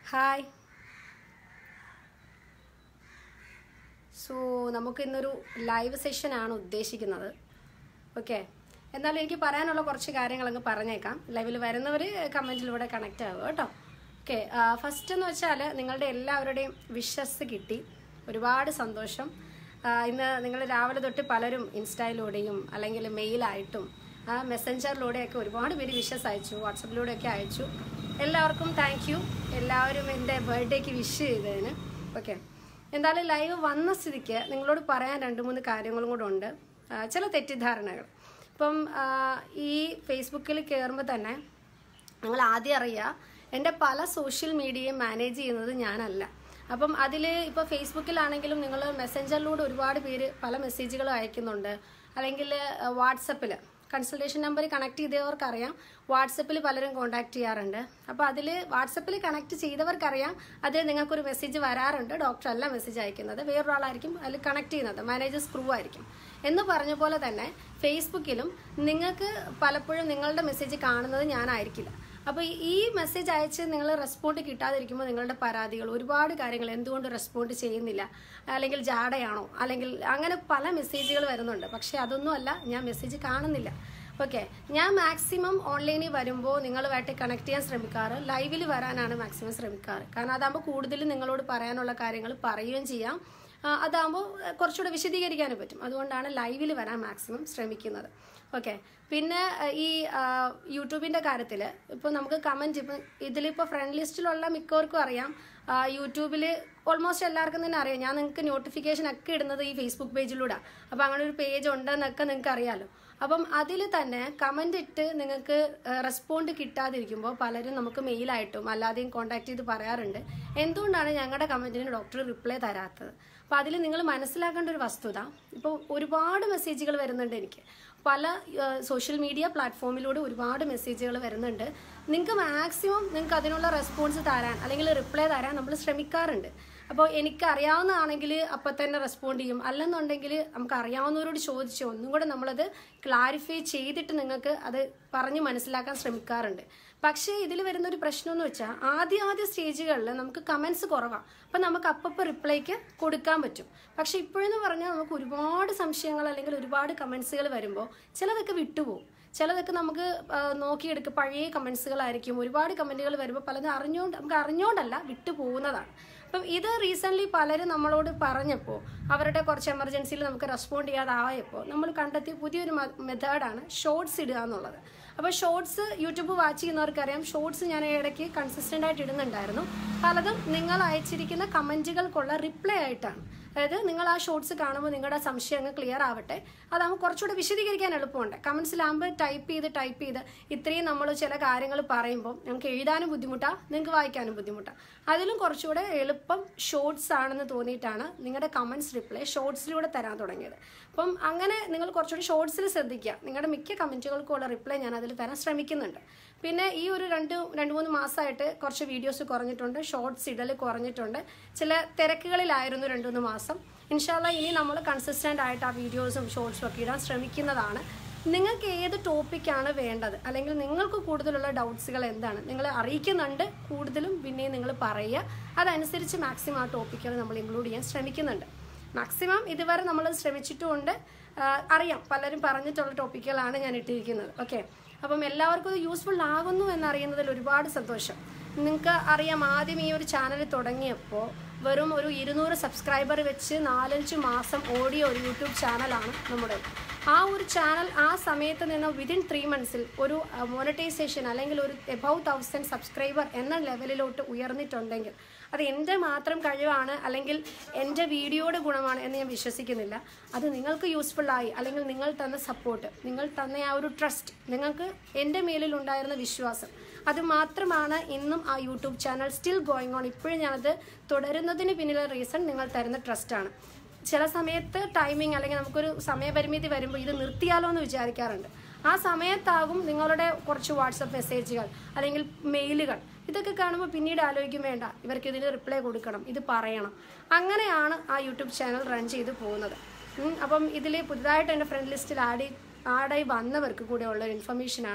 hi so നമുക്ക് ഇന്നൊരു live session ആണ് ഉദ്ദേശിക്കുന്നത് ഓക്കെ എന്നാലും എനിക്ക് പറയാനുള്ള കുറച്ച് കാര്യങ്ങൾ അങ്ങ് പറഞ്ഞേക്കാം ലൈവിൽ വരുന്നവർ കമൻറ്റിലൂടെ കണക്റ്റ് ആവുക കേട്ടോ ഓക്കെ ഫസ്റ്റ് എന്ന് വെച്ചാൽ നിങ്ങളുടെ എല്ലാവരുടെയും വിഷസ് കിട്ടി ഒരുപാട് സന്തോഷം ആ, ഇന്ന് നിങ്ങൾ രാവിലെ തൊട്ട് പലരും ഇൻസ്റ്റയിലൂടെയും അല്ലെങ്കിൽ മെയിലായിട്ടും ആ മെസ്സഞ്ചറിലൂടെയൊക്കെ ഒരുപാട് പേര് വിഷസ് അയച്ചു വാട്സപ്പിലൂടെയൊക്കെ അയച്ചു എല്ലാവർക്കും താങ്ക് യു എല്ലാവരും എൻ്റെ ബർത്ത്ഡേക്ക് വിഷ് ചെയ്തതിന് ഓക്കെ എന്തായാലും ലൈവ് വന്ന സ്ഥിതിക്ക് നിങ്ങളോട് പറയാൻ രണ്ട് മൂന്ന് കാര്യങ്ങളും കൂടെ ഉണ്ട് ആ, ചില തെറ്റിദ്ധാരണകൾ ഇപ്പം ആ, ഈ ഫേസ്ബുക്കിൽ കയറുമ്പോൾ തന്നെ നിങ്ങൾ ആദ്യം അറിയുക എൻ്റെ പല സോഷ്യൽ മീഡിയയും മാനേജ് ചെയ്യുന്നത് ഞാനല്ല അപ്പം അതിൽ ഇപ്പോൾ ഫേസ്ബുക്കിലാണെങ്കിലും നിങ്ങൾ മെസ്സഞ്ചറിലൂടെ ഒരുപാട് പേര് പല മെസ്സേജുകളും അയക്കുന്നുണ്ട് അല്ലെങ്കിൽ വാട്സപ്പിൽ കൺസൾട്ടേഷൻ നമ്പർ കണക്ട് ചെയ്തവർക്കറിയാം വാട്സപ്പിൽ പലരും കോൺടാക്ട് ചെയ്യാറുണ്ട് അപ്പോൾ അതിൽ വാട്സപ്പിൽ കണക്ട് ചെയ്തവർക്കറിയാം അതിൽ നിങ്ങൾക്കൊരു മെസ്സേജ് വരാറുണ്ട് ഡോക്ടർ അല്ല മെസ്സേജ് അയക്കുന്നത് വേറൊരാളായിരിക്കും അതിൽ കണക്ട് ചെയ്യുന്നത് മാനേജർ സ്ക്രൂ ആയിരിക്കും എന്ന് പറഞ്ഞ പോലെ തന്നെ ഫേസ്ബുക്കിലും നിങ്ങൾക്ക് പലപ്പോഴും നിങ്ങളുടെ മെസ്സേജ് കാണുന്നത് ഞാനായിരിക്കില്ല അപ്പോൾ ഈ മെസ്സേജ് അയച്ച് നിങ്ങൾ റെസ്പോണ്ട് കിട്ടാതിരിക്കുമ്പോൾ നിങ്ങളുടെ പരാതികൾ ഒരുപാട് കാര്യങ്ങൾ എന്തുകൊണ്ട് റെസ്പോണ്ട് ചെയ്യുന്നില്ല അല്ലെങ്കിൽ ജാടയാണോ അല്ലെങ്കിൽ അങ്ങനെ പല മെസ്സേജുകൾ വരുന്നുണ്ട് പക്ഷേ അതൊന്നും അല്ല ഞാൻ മെസ്സേജ് കാണുന്നില്ല ഓക്കെ ഞാൻ മാക്സിമം ഓൺലൈനിൽ വരുമ്പോൾ നിങ്ങളുമായിട്ട് കണക്ട് ചെയ്യാൻ ശ്രമിക്കാറ് ലൈവിൽ വരാനാണ് മാക്സിമം ശ്രമിക്കാറ് കാരണം അതാകുമ്പോൾ കൂടുതൽ നിങ്ങളോട് പറയാനുള്ള കാര്യങ്ങൾ പറയുകയും ചെയ്യാം ആ, അതാകുമ്പോൾ കുറച്ചുകൂടെ വിശദീകരിക്കാനും പറ്റും അതുകൊണ്ടാണ് ലൈവിൽ വരാൻ മാക്സിമം ശ്രമിക്കുന്നത് ഓക്കെ പിന്നെ ആ, ഈ ആ, യൂട്യൂബിൻ്റെ കാര്യത്തിൽ ഇപ്പോൾ നമുക്ക് കമൻറ്റ് ഇപ്പം ഇതിലിപ്പോൾ ഫ്രണ്ട് ലിസ്റ്റിലുള്ള മിക്കവർക്കും അറിയാം ആ, യൂട്യൂബിൽ ഓൾമോസ്റ്റ് എല്ലാവർക്കും തന്നെ അറിയാം ഞാൻ നിങ്ങൾക്ക് നോട്ടിഫിക്കേഷൻ ഒക്കെ ഇടുന്നത് ഈ ഫേസ്ബുക്ക് പേജിലൂടെ അപ്പോൾ അങ്ങനെ ഒരു പേജ് ഉണ്ടെന്നൊക്കെ നിങ്ങൾക്ക് അറിയാമല്ലോ അപ്പം അതിൽ തന്നെ കമൻ്റ് ഇട്ട് നിങ്ങൾക്ക് റെസ്പോണ്ട് കിട്ടാതിരിക്കുമ്പോൾ പലരും നമുക്ക് മെയിലായിട്ടും അല്ലാതെയും കോൺടാക്ട് ചെയ്ത് പറയാറുണ്ട് എന്തുകൊണ്ടാണ് ഞങ്ങളുടെ കമൻറ്റിന് ഡോക്ടർ റിപ്ലൈ തരാത്തത് അപ്പോൾ അതിൽ നിങ്ങൾ മനസ്സിലാക്കേണ്ട ഒരു വസ്തുത ഇപ്പോൾ ഒരുപാട് മെസ്സേജുകൾ വരുന്നുണ്ട് എനിക്ക് പല സോഷ്യൽ മീഡിയ പ്ലാറ്റ്ഫോമിലൂടെ ഒരുപാട് മെസ്സേജുകൾ വരുന്നുണ്ട് നിങ്ങൾക്ക് മാക്സിമം നിങ്ങൾക്ക് അതിനുള്ള റെസ്പോൺസ് തരാൻ അല്ലെങ്കിൽ റിപ്ലൈ തരാൻ നമ്മൾ ശ്രമിക്കാറുണ്ട് അപ്പോൾ എനിക്ക് അറിയാവുന്നതാണെങ്കിൽ അപ്പം തന്നെ റെസ്പോണ്ട് ചെയ്യും അല്ലെന്നുണ്ടെങ്കിൽ നമുക്ക് അറിയാവുന്നവരോട് ചോദിച്ച് ഒന്നും കൂടെ നമ്മളത് ക്ലാരിഫൈ ചെയ്തിട്ട് നിങ്ങൾക്ക് അത് പറഞ്ഞ് മനസ്സിലാക്കാൻ ശ്രമിക്കാറുണ്ട് പക്ഷേ ഇതിൽ വരുന്ന ഒരു പ്രശ്നം എന്ന് വെച്ചാൽ ആദ്യ ആദ്യ സ്റ്റേജുകളിൽ നമുക്ക് കമൻസ് കുറവാണ് അപ്പം നമുക്ക് അപ്പപ്പോൾ റിപ്ലൈക്ക് കൊടുക്കാൻ പറ്റും പക്ഷെ ഇപ്പോഴെന്ന് പറഞ്ഞാൽ നമുക്ക് ഒരുപാട് സംശയങ്ങൾ അല്ലെങ്കിൽ ഒരുപാട് കമൻസുകൾ വരുമ്പോൾ ചിലതൊക്കെ വിട്ടുപോകും ചിലതൊക്കെ നമുക്ക് ആ, നോക്കിയെടുക്കുക പഴയ കമൻസുകളായിരിക്കും ഒരുപാട് കമൻറ്റുകൾ വരുമ്പോൾ പലതും അറിഞ്ഞുകൊണ്ട് നമുക്ക് അറിഞ്ഞുകൊണ്ടല്ല വിട്ടു പോകുന്നതാണ് അപ്പം ഇത് റീസെൻ്റ്ലി പലരും നമ്മളോട് പറഞ്ഞപ്പോൾ അവരുടെ കുറച്ച് എമർജൻസിയിൽ നമുക്ക് റെസ്പോണ്ട് ചെയ്യാതായപ്പോൾ നമ്മൾ കണ്ടെത്തിയ പുതിയൊരു മെത്തേഡാണ് ഷോർട്സ് ഇടുക എന്നുള്ളത് അപ്പോൾ ഷോർട്സ് യൂട്യൂബ് വാച്ച് ചെയ്യുന്നവർക്കറിയാം ഷോർട്സ് ഞാൻ ഇടയ്ക്ക് കൺസിസ്റ്റൻ്റ് ആയിട്ട് ഇടുന്നുണ്ടായിരുന്നു പലതും നിങ്ങൾ അയച്ചിരിക്കുന്ന കമൻറ്റുകൾക്കുള്ള റിപ്ലൈ ആയിട്ടാണ് അതായത് നിങ്ങൾ ആ ഷോർട്സ് കാണുമ്പോൾ നിങ്ങളുടെ സംശയം അങ്ങ് ക്ലിയർ ആവട്ടെ അതാകുമ്പോൾ കുറച്ചുകൂടെ വിശദീകരിക്കാൻ എളുപ്പമുണ്ട് കമൻസിലാകുമ്പോൾ ടൈപ്പ് ചെയ്ത് ടൈപ്പ് ചെയ്ത് ഇത്രയും നമ്മൾ ചില കാര്യങ്ങൾ പറയുമ്പോൾ ഞങ്ങൾക്ക് എഴുതാനും ബുദ്ധിമുട്ടാണ് നിങ്ങൾക്ക് വായിക്കാനും ബുദ്ധിമുട്ടാണ് അതിലും കുറച്ചുകൂടെ എളുപ്പം ഷോർട്സ് ആണെന്ന് തോന്നിയിട്ടാണ് നിങ്ങളുടെ കമൻസ് റിപ്ലൈ ഷോർട്സിലൂടെ തരാൻ തുടങ്ങിയത് അപ്പം അങ്ങനെ നിങ്ങൾ കുറച്ചുകൂടി ഷോർട്സിൽ ശ്രദ്ധിക്കുക നിങ്ങളുടെ മിക്ക കമൻറ്റുകൾക്കുള്ള റിപ്ലൈ ഞാൻ അതിൽ തരാൻ ശ്രമിക്കുന്നുണ്ട് പിന്നെ ഈ ഒരു രണ്ട് രണ്ട് മൂന്ന് മാസമായിട്ട് കുറച്ച് വീഡിയോസ് കുറഞ്ഞിട്ടുണ്ട് ഷോർട്സ് ഇടൽ കുറഞ്ഞിട്ടുണ്ട് ചില തിരക്കുകളിലായിരുന്നു രണ്ട് മൂന്ന് മാസം ഇൻഷാല്ല ഇനി നമ്മൾ കൺസിസ്റ്റൻ്റ് ആയിട്ട് ആ വീഡിയോസും ഷോർട്സും ഒക്കെ ഇടാൻ ശ്രമിക്കുന്നതാണ് നിങ്ങൾക്ക് ഏത് ടോപ്പിക്കാണ് വേണ്ടത് അല്ലെങ്കിൽ നിങ്ങൾക്ക് കൂടുതലുള്ള ഡൗട്ട്സുകൾ എന്താണ് നിങ്ങൾ അറിയിക്കുന്നുണ്ട് കൂടുതലും പിന്നെയും നിങ്ങൾ പറയുക അതനുസരിച്ച് മാക്സിമം ആ ടോപ്പിക്കുകൾ നമ്മൾ ഇൻക്ലൂഡ് ചെയ്യാൻ ശ്രമിക്കുന്നുണ്ട് മാക്സിമം ഇതുവരെ നമ്മൾ ശ്രമിച്ചിട്ടുമുണ്ട് ആ, അറിയാം പലരും പറഞ്ഞിട്ടുള്ള ടോപ്പിക്കുകളാണ് ഞാൻ ഇട്ടിരിക്കുന്നത് ഓക്കെ അപ്പം എല്ലാവർക്കും ഇത് യൂസ്ഫുൾ ആകുന്നു എന്നറിയുന്നതിൽ ഒരുപാട് സന്തോഷം നിങ്ങൾക്ക് അറിയാം ആദ്യം ഈ ഒരു ചാനൽ തുടങ്ങിയപ്പോൾ വെറും ഒരു ഇരുന്നൂറ് സബ്സ്ക്രൈബർ വെച്ച് നാലഞ്ച് മാസം ഓടിയ ഒരു യൂട്യൂബ് ചാനലാണ് നമ്മുടെ ആ ഒരു ചാനൽ ആ സമയത്ത് നിന്ന് വിതിൻ ത്രീ മന്ത്സിൽ ഒരു മോണിറ്റൈസേഷൻ അല്ലെങ്കിൽ ഒരു എബൌ തൗസൻഡ് സബ്സ്ക്രൈബർ എന്ന ലെവലിലോട്ട് ഉയർന്നിട്ടുണ്ടെങ്കിൽ അത് എൻ്റെ മാത്രം കഴിവാണ് അല്ലെങ്കിൽ എൻ്റെ വീഡിയോയുടെ ഗുണമാണ് എന്ന് ഞാൻ വിശ്വസിക്കുന്നില്ല അത് നിങ്ങൾക്ക് യൂസ്ഫുൾ ആയി അല്ലെങ്കിൽ നിങ്ങൾ തന്ന സപ്പോർട്ട് നിങ്ങൾ തന്ന ആ ഒരു ട്രസ്റ്റ് നിങ്ങൾക്ക് എൻ്റെ മേലിൽ ഉണ്ടായിരുന്ന വിശ്വാസം അത് മാത്രമാണ് ഇന്നും ആ YouTube channel still going on ഇപ്പോഴും ഞാനത് തുടരുന്നതിന് പിന്നിലെ റീസൺ നിങ്ങൾ തരുന്ന ട്രസ്റ്റാണ് ചില സമയത്ത് ടൈമിംഗ് അല്ലെങ്കിൽ നമുക്കൊരു സമയപരിമിതി വരുമ്പോൾ ഇത് നിർത്തിയാലോ എന്ന് വിചാരിക്കാറുണ്ട് ആ സമയത്താകും നിങ്ങളുടെ കുറച്ച് വാട്സപ്പ് മെസ്സേജുകൾ അല്ലെങ്കിൽ മെയിലുകൾ ഇതൊക്കെ കാണുമ്പോൾ പിന്നീട് ആലോചിക്കും വേണ്ട ഇവർക്ക് ഇതിന് റിപ്ലൈ കൊടുക്കണം ഇത് പറയണം അങ്ങനെയാണ് ആ യൂട്യൂബ് ചാനൽ റൺ ചെയ്ത് പോകുന്നത് ഉം, അപ്പം ഇതിൽ പുതുതായിട്ട് എൻ്റെ ഫ്രണ്ട് ലിസ്റ്റിൽ ആഡ് ആഡായി വന്നവർക്ക് കൂടെ ഉള്ള ഒരു ഇൻഫർമേഷനാണ്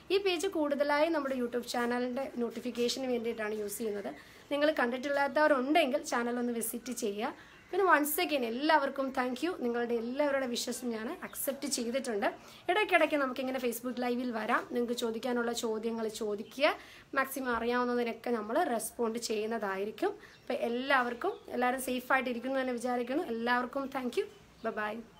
ഈ പേജ് കൂടുതലായി നമ്മുടെ യൂട്യൂബ് ചാനലിൻ്റെ നോട്ടിഫിക്കേഷന് വേണ്ടിയിട്ടാണ് യൂസ് ചെയ്യുന്നത് നിങ്ങൾ കണ്ടിട്ടില്ലാത്തവരുണ്ടെങ്കിൽ ചാനൽ ഒന്ന് വിസിറ്റ് ചെയ്യുക പിന്നെ വൺസ് അഗൈൻ എല്ലാവർക്കും താങ്ക് യു നിങ്ങളുടെ എല്ലാവരുടെ വിശ്വസം ഞാൻ അക്സെപ്റ്റ് ചെയ്തിട്ടുണ്ട് ഇടയ്ക്കിടയ്ക്ക് നമുക്കിങ്ങനെ ഫേസ്ബുക്ക് ലൈവിൽ വരാം നിങ്ങൾക്ക് ചോദിക്കാനുള്ള ചോദ്യങ്ങൾ ചോദിക്കുക മാക്സിമം അറിയാവുന്നതിനൊക്കെ നമ്മൾ റെസ്പോണ്ട് ചെയ്യുന്നതായിരിക്കും അപ്പോൾ എല്ലാവർക്കും എല്ലാവരും സേഫായിട്ട് ഇരിക്കുന്നു എന്ന് വിചാരിക്കുന്നു എല്ലാവർക്കും താങ്ക് യു ബൈ